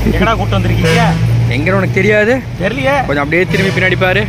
எங்கடா கூட்டு வந்திருக்கீங்க எங்க உனக்கு தெரியாது தெரியலையே கொஞ்சம் அப்படியே திரும்பி பின்னாடி பாரு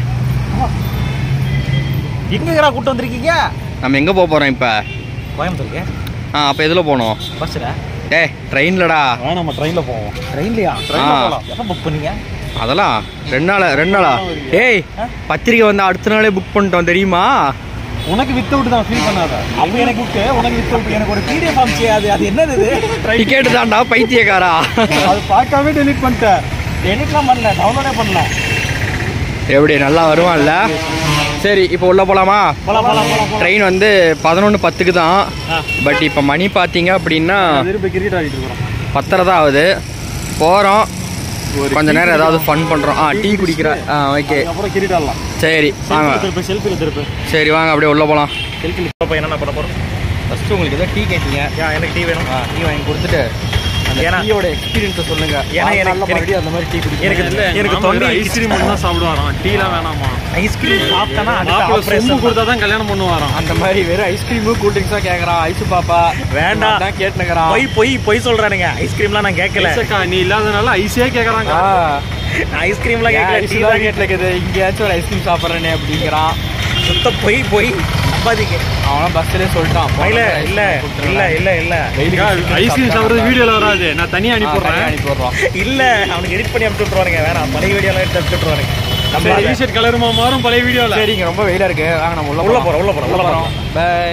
எங்கடா கூட்டு வந்திருக்கீங்க நம்ம எங்க போக போறோம் இப்ப கோயம்புத்தூருக்கு ஆ அப்ப எதுல போனோம் பஸ்ஸில் டேய் ட்ரெயின்லடா வேணாம் நம்ம ட்ரெயினில் போவோம் ட்ரெயின்லையா ட்ரெயின்ல ட்ரெயினில் போலாம். போகலாம் எப்போ புக் பண்ணீங்க அதெல்லாம் ரெண்டு நாள் ரெண்டு நாளா டேய் பத்திரிக்கை வந்து அடுத்த நாளே புக் பண்ணிட்டோம் தெரியுமா உனக்கு வித் அவுட் தான் ஃபீல் பண்ணாத அப்போ எனக்கு புக்கு உனக்கு வித் அவுட் எனக்கு ஒரு பிடிஎஃப் அமிச்சு அது அது என்னது இது டிக்கெட் தான்டா பைத்தியக்காரா அது பார்க்காம டெலிட் பண்ணிட்டேன் டெலிட்லாம் பண்ணல டவுன்லோடே பண்ணல எப்படி நல்லா வருவான்ல சரி இப்போ உள்ள போலாமா போலாம் போலாம் போலாம் போலாம் ட்ரெயின் வந்து பதினொன்று பத்துக்கு தான் ஆ. பட் இப்போ மணி பார்த்தீங்க அப்படின்னா திருப்பி கிரிக்கெட் ஆடிட்டு இருக்கிறோம் பத்தரை தான் ஆகுது போகிறோம் கொஞ்ச நேரம் ஏதாவது ஃபன் பண்ணுறோம் ஆ டீ குடிக்கிற ஆ ஓகே அப்புறம் கிரிக்கெட் ஆடலாம் சரி வாங்க திருப்பி செல்ஃபியில் திருப்பி சரி வாங்க அப்படியே உள்ளே போகலாம் செல்ஃபியில் இப்போ என்னென்ன பண்ண போகிறோம் ஃபஸ்ட்டு உங்களுக்கு ஏதோ டீ கேட்டீங்க ஏன் எனக்கு டீ வேணும் டீ வாங்கி கொடுத்துட்டு அந்த ஏன்னா- டீயோட எக்ஸ்பீரியன்ஸை சொல்லுங்க ஏன்னா எனக்கு- வாழ்நாள்ல மறுபடியும் அந்த மாதிரி டீ குடிக்க எனக்கு முடியாது. இல்ல எனக்கு தொண்டை ஐஸ்கிரீம் மட்டும் தான் சாப்பிடுவாராம் டீலாம் வேணாமா ஐஸ்கிரீம் சாப்பிட்டனா மாப்பிள்ள சொம்பு கொடுத்தா தான் கல்யாணம் பண்ணுவாராம் அந்த மாதிரி வெறும் ஐஸ்கிரீமு கூல் ட்ரிங்க்ஸாக கேட்குறான் ஐஸு பாப்பா வேண்டாம். தான் கேட்டுனுக்குறான் பொய் பொய் பொய் சொல்றானுங்க ஐஸ்கிரீம்லாம் நான் கேட்கல ஐசக்கா நீ இல்லாதனால ஐஸே கேக்குறாங்க ஆ நான் ஐஸ்கிரீம்லாம் கேட்கல டீ ஐஸ்லாம் தான் கேட்டில் இருக்குது இங்கேயாச்சும் ஒரு ஐஸ்கிரீம் சாப்பிட்றேனே அப்படிங்கிறான் சுத்த பொய் பொய் நம்பாதீங்க அவனும் பஸ்லேயே சொல்லிட்டான் இல்ல இல்ல இல்ல இல்ல இல்ல ஐஸ்கிரீம் சாப்பிடுறது வீடியோல வராது நான் தனியா அனுப்பிடுறேன் அனுப்பிடுறோம் இல்ல அவனுக்கு எடிட் பண்ணி அனுப்பிச்சு விட்ருவானுங்க வேணாம் பழைய வீடியோலாம் எடுத்து அனுப்பிச்சு விட்ருவானுங்க நம்ம சரி அதை- டிஷர்ட் கலருமா மாறும் பழைய வீடியோல சரி இங்க ரொம்ப வெயிலா இருக்கு வாங்க நம்ம உள்ள உள்ள போறோம் உள்ள போறோம் உள்ள போறோம் பை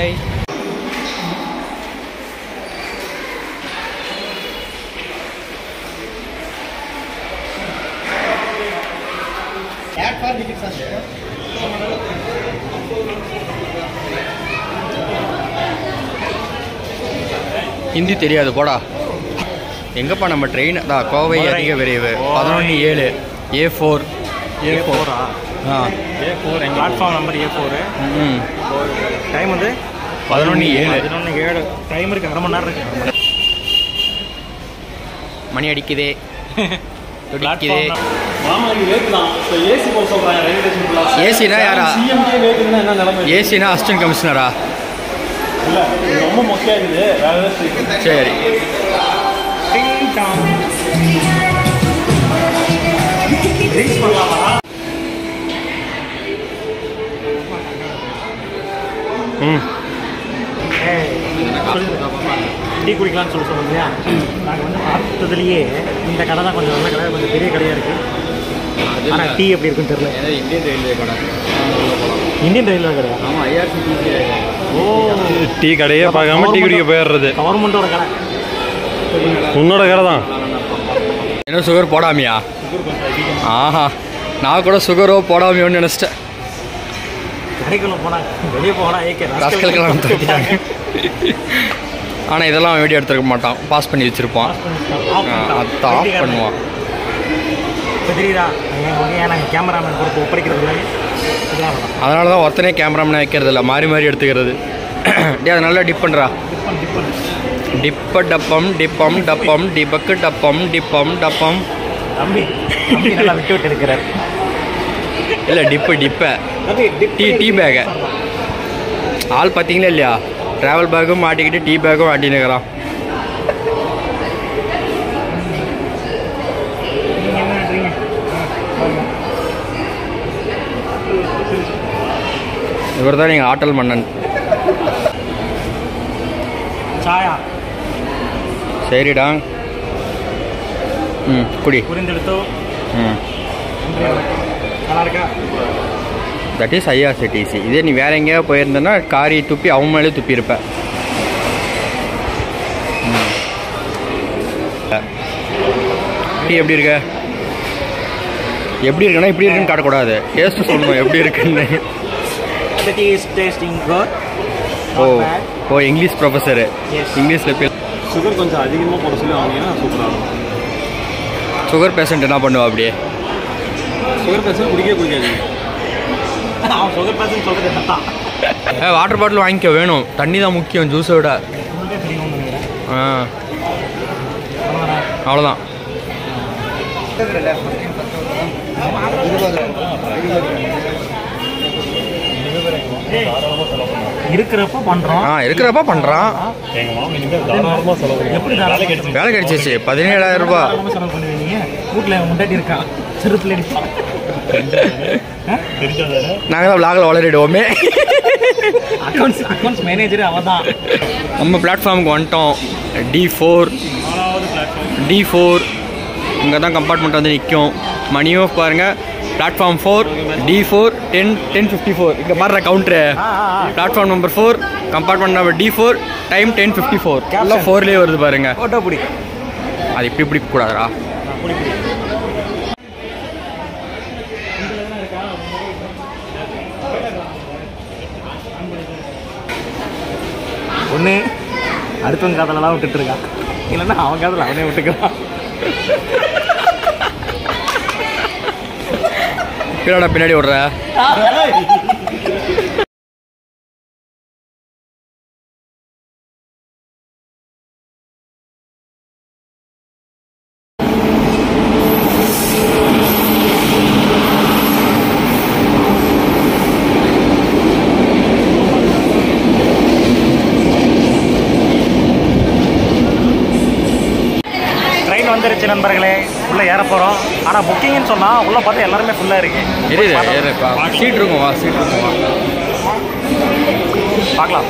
ஹிந்தி தெரியாது போடா எங்கப்பா நம்ம ட்ரெயின் தான் கோவை கோவை. அதிக விரைவு கோவை. பதினொன்று ஏழு ஏ ஃபோர் ஏ ஃபோரா ஆ ஏ ஃபோர் எங்கள் பிளாட்ஃபார்ம் நம்பர் ஏ ஃபோரு ம் டைம் வந்து பதினொன்று ஏழு பதினொன்று ஏழு டைம் இருக்கு அரை மணி நேரம் இருக்கு மணி அடிக்குதே துடிக்குதே மாமா நீ வேக்கலாம் ஏசி போக சொல்றாங்க ரயில்வே ஸ்டேஷன் ஏசினா யாரா சிஎம்கே வேக்குதுன்னா என்ன நிலைமை ஏசினா அசிஸ்டன்ட் கமிஷனரா இல்ல இது ரொம்ப மொக்கையா இருக்குது வேற ஏதாவது சரி ம் டீ குடிக்கலாம்னு சொல்லி சொன்னோம் இல்லையா நாங்கள் வந்து பார்த்ததுலேயே இந்த கடை தான் கொஞ்சம் நல்ல கடை கொஞ்சம் பெரிய கடையாக இருக்குது ஆனால் டீ எப்படி இருக்குன்னு தெரியல இந்தியன் ரயில்வே கடை இந்தியன் ரயில்வே கடையா ஆமாம் ஐஆர்சிடிசி ஓ டீ கடையே பார்க்காம டீ குடிக்க போயிடுறது கவர்மெண்ட்டோட கடை உன்னோட கடை தான் என்ன சுகர் போடாமையா ஆஹா நான் கூட சுகரோ போடாமையோன்னு நினச்சிட்டேன் கடைக்குள்ள போனால் வெளியே போனால் ஏகே ராஸ்கல்கெல்லாம் தூக்கிட்டாங்க ஆனால் இதெல்லாம் வீடியோ எடுத்துருக்க மாட்டான் பாஸ் பண்ணி வச்சுருப்பான் அதை ஆஃப் பண்ணுவான் இப்போ தெரியுதா ஏன் நாங்கள் கேமராமேன் கொடுத்து ஒப்படைக்கிறது இல்லை இதெல்லாம் வேணாம். அதனால தான் ஒருத்தனே கேமராமேன் வைக்கிறது இல்லை மாறி மாறி எடுத்துக்கிறது டே அதை நல்லா டிப் பண்ணுறா டிப்பன் டிப்பன் டிப்ப டப்பம் டிப்பம் டப்பம் டிபக்கு டப்பம் டிப்பம் டப்பம் தம்பி தம்பி நல்லா விட்டு விட்டு இருக்கிறார் இல்லை டிப்பு டிப்பை டீ டீ பேகு ஆள் பார்த்தீங்களா இல்லையா ட்ராவல் பேக்கும் மாட்டிக்கிட்டு டீ பேக்கும் மாட்டினுக்கிறான் நீங்கள் என்ன பண்ணுறீங்க இவர் தான் நீங்கள் ஆட்டல் மன்னன் சாயா சரிடா ம் குடி புரிந்தெடுத்தோ ம் நல்லா இருக்கா தட் இஸ் ஐஆர்சிடிசி இதே நீ வேற எங்கேயா போயிருந்தேன்னா காரி துப்பி அவன் மேலே துப்பியிருப்ப ம். டீ எப்படி இருக்க எப்படி இருக்குன்னா இப்படி இருக்குன்னு காட்டக்கூடாது டேஸ்ட் சொல்லணும் எப்படி இருக்குன்னு The tea is tasting good. ஓ Not bad. ஓ இங்கிலீஷ் ப்ரொஃபஸரு Yes. இங்கிலீஷில் பே சுகர் கொஞ்சம் அதிகமாக போட சொல்லி வாங்கினா சூப்பராக இருக்கும் சுகர் பேஷண்ட் என்ன பண்ணுவா அப்படியே சுகர் பேச குடிக்கவே குடிக்காதீங்க அவன் சுகர் பேசன் சொல்றது என்னதான் ஏ வாட்டர் பாட்டில் வாங்கிக்க வேணும் தண்ணி தான் முக்கியம் ஜூஸை விட உங்களுக்கே தெரியும்னு நினைக்கிறேன் ஆ அவ்வளோதானே? அவ்வளோதான் தாராளமாக செலவு பண்ணுவோம் இருக்கிறப்ப பண்றோம் ஆ இருக்கிறப்ப பண்ணுறான் எங்கள் மாமன் இனிமேல் தாராளமாக செலவு பண்ணுவோம் எப்படி தாராளமா வேலை கிடைச்சிச்சு வேலை கிடைச்சிச்சு பதினேழாயிரம் ரூபாய் தாராளமா செலவு பண்ணுவீங்க வீட்டுல முண்டாட்டி இருக்கா செருப்புல அடிப்பா தெரிஞ்சாதானே நாங்கள் தான் விளாகில் வளரிடுவோமே அக்கௌண்ட்ஸ் அக்கௌண்ட்ஸ் மேனேஜர் அவன் தான் நம்ம பிளாட்ஃபார்முக்கு வந்துட்டோம் டி ஃபோர் நாலாவது பிளாட்ஃபார்ம் டி ஃபோர் இங்கே தான் கம்பார்ட்மெண்ட் வந்து நிற்கும் மணியும் பாருங்கள் platform four D four ten ten fifty four இங்கே பாருற counter platform number four compartment number D four time ten fifty four எல்லாம் ஃபோர்லேயே வருது பாருங்க போட்டோ பிடி அது இப்படி இப்படி கூடாதுடா ஒண்ணு அடுத்தவங்க காதலெல்லாம் விட்டுட்டு இருக்கான் இல்லைன்னா அவன் காதல அவனே விட்டுக்கிறான் பின்னாடா பின்னாடி விடுற ட்ரெயின் வந்துருச்சு நண்பர்களே உள்ள ஏற போறோம் ஆனா புக்கிங்னு சொன்னா உள்ள பார்த்தா எல்லாருமே ஃபுல்லா இருக்கு எரியுது ஏறுப்பா சீட் இருக்கும் வா சீட் இருக்கும் வா பார்க்கலாம்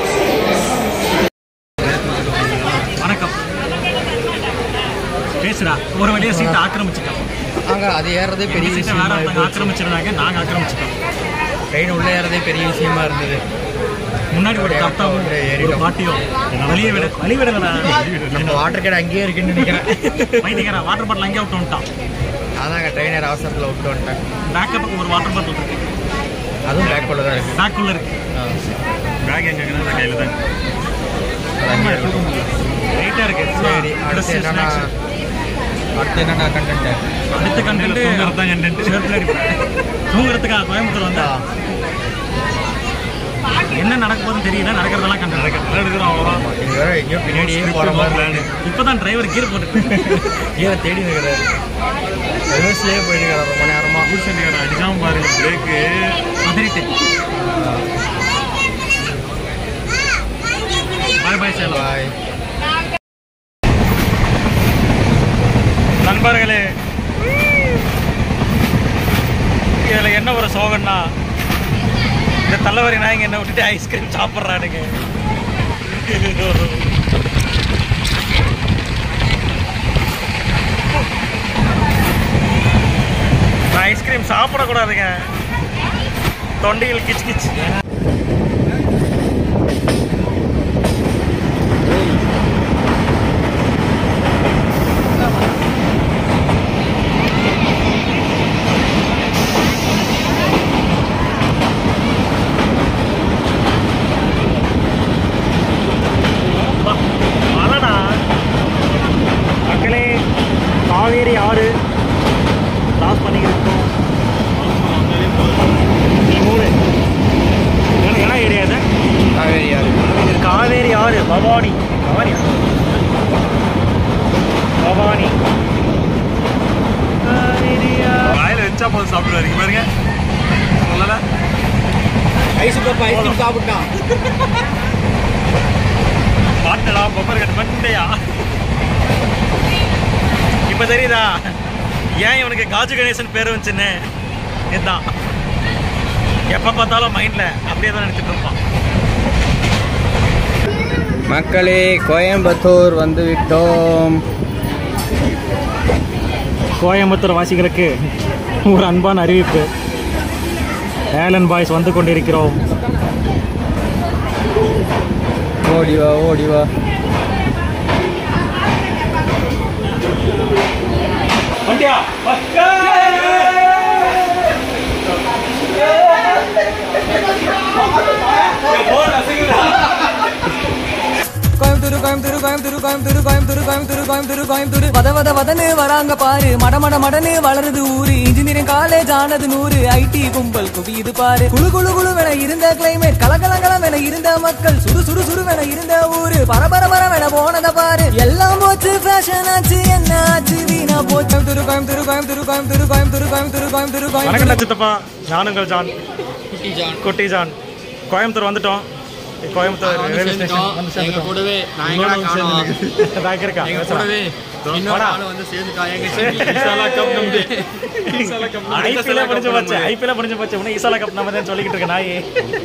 வணக்கம் பேசுடா ஒரு வழியா சீட்டை ஆக்கிரமிச்சிட்டோம் நாங்கள் அது ஏறதே பெரிய சீட்டை வேற ஒருத்தங்க ஆக்கிரமிச்சிருந்தாங்க நாங்க ஆக்கிரமிச்சிட்டோம் ட்ரெயின் உள்ளே ஏறதே பெரிய விஷயமா இருந்தது முன்னாடி ஒரு தத்தாவும் ஒரு பாட்டியும் வழியை விட வழி விடலடா நம்ம வாட்டர் கேட் அங்கேயே இருக்குன்னு நினைக்கிறேன் வைத்தியக்காரன் வாட்டர் பாட்டில் அங்கேயே விட்டு வந்துட்டான் அதாங்க ட்ரெயினர் அவசரத்தில் விட்டு வந்துட்டேன் பேக்கப்புக்கு ஒரு வாட்டர் பாட்டில் இருக்கு அதுவும் பேக் தான் இருக்கு பேக்குள்ள இருக்கு பேக் எங்கே கையில் தான் லைட்டா இருக்கு சரி அடுத்து Dress, என்னன்னா snacks. அடுத்து என்னன்னா கண்டென்ட் அடுத்த கண்டென்ட் தூங்குறது தான் content. செருப்புல அடிப்பேன். தூங்குறதுக்கா கோயம்புத்தூர் வந்தா என்ன நடக்க போகுதுன்னு தெரியல நடக்கிறதெல்லாம் கண்டென்ட் நல்லா எடுக்கிறோம் அவ்வளோதான் இது வேற எங்கேயோ பின்னாடியே போகிற மாதிரி பிளான் இப்பதான் டிரைவர் கீர் போட்டு ஏன் தேடி இருக்கிறாரு ரிவர்ஸ்லேயே போயிட்டு இருக்கிறார் ரொம்ப நேரமா பூசணிக்கார அடிக்காம பாருங்க பிரேக்கு பதறிட்டு பாய் பாய் சேலம் பாய் நண்பர்களே இதில் என்ன ஒரு சோகம்னா இந்த தள்ளவரி நாயங்க என்ன விட்டுட்டு ஐஸ்கிரீம் சாப்பிட்றானுங்க நான் ஐஸ்கிரீம் சாப்பிடக்கூடாதுங்க தொண்டையில் கிச் கிச் மழடா மக்களே காவேரி ஆறு கிராஸ் பண்ணிக்கிட்டு மூணு என்ன- என்ன ஏரியா இது காவேரி யாரு இது காவேரி ஆறு பவானி பவானி பவானி காவேரி ஆறு. வாயில் வச்சா போதும் சாப்பிடுவாரு இங்க பாருங்க சொல்லல ஐஸ் பாப்பா ஐஸ்கிரீம் சாப்பிட்டான் பாட்டடா பொப்பர் கட் பண்ணியா இப்போ தெரியுதா ஏன் இவனுக்கு காஜு கணேசன் பேர் வந்துச்சுன்னு இதுதான் எப்போ பார்த்தாலும் மைண்டில் அப்படியே தான் நினச்சிட்டு இருப்பான் மக்களே கோயம்புத்தூர் வந்து விட்டோம் கோயம்புத்தூர் வாசிகளுக்கு ஒரு அன்பான அறிவிப்பு ஏலன் பாய்ஸ் வந்து கொண்டிருக்கிறோம் ஓடி வா ஓடி வா வண்டியா கோயம்புத்தூர் கோயம்புத்தூர் கோயம்புத்தூர் கோயம்புத்தூர் கோயம்புத்தூர் கோயம்புத்தூர் கோயம்புத்தூர் கோயம்புத்தூர் வத வத வதன்னு வராங்க பாரு மட மட மடன்னு வளருது ஊரு இன்ஜினியரிங் காலேஜ் ஆனது நூறு ஐடி கும்பல் குவியுது பாரு குழு குழு குழு வென இருந்த கிளைமேட் கலகலகலம் என இருந்த மக்கள் சுடு சுடு சுடு வென இருந்த ஊரு பரபர பரவென போனத பாரு எல்லாம் போச்சு ஃபேஷன் ஆச்சு என்ன ஆச்சு வீணா போச்சு கோயம்புத்தூர் கோயம்புத்தூர் கோயம்புத்தூர் கோயம்புத்தூர் கோயம்புத்தூர் கோயம்புத்தூர் கோயம்புத்தூர் வணக்கம் கோயம்புத்தூர் சித்தப்பா ஞானுங்கள் ஜான் குட்டி ஜான் கோயம்புத்தூர் வந்துட்டோம் கோயம்புத்தூர் வந்து ரயில்வே சேர்ந்துட்டோம். ஸ்டேஷன் வந்து எங்க சேர்ந்துட்டோம் கூடவே நான் எங்கடா காணோம் பேக் இருக்கா எங்க கூடவே இன்னொரு ஆளு வந்து சேர்ந்துட்டான் எங்க ஐபிஎல்ல முடிஞ்சு போச்சு ஐபிஎல்ல முடிஞ்சு போச்சு உடனே இசாலா கப் நம்ம தான் சொல்லிக்கிட்டு இருக்க நாய்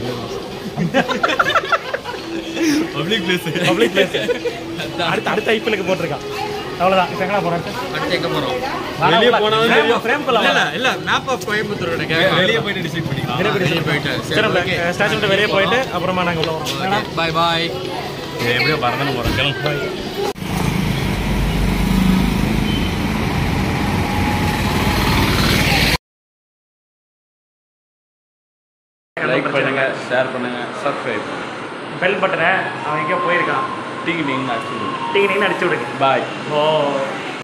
பப்ளிக் பிளேஸ் பப்ளிக் பிளேஸ் அடுத்த அடுத்த ஐபிஎல்லுக்கு போட்டிருக்கான் அவ்வளவுதான் இப்போ எங்கடா போறேன் அடுத்து எங்க போறோம் வெளியே போனாலும் ஃப்ரேம் இல்ல இல்ல கொள்ள இல்ல மேப் ஆஃப் கோயம்புத்தூரோட வெளியே போயிட்டு டிசைட் பண்ணிக்கலாம் வெளியே போயிட்டு சரி ஓகே ஸ்டேஷன் விட்டு வெளியே போயிட்டு அப்புறமா நாங்கள் உள்ள வரோம் வேணா? பாய் பாய் எப்படியோ பறந்து போகிறோம் கிளம்பு லைக் பண்ணுங்க ஷேர் பண்ணுங்க சப்ஸ்கிரைப் பெல் பட்டனை அவன் எங்கேயோ போயிருக்கான் டிக்கெட்டிங் ஆக்சுவலி டிக்கெட்டிங்னு அடிச்சு விடுங்க பாய் ஓ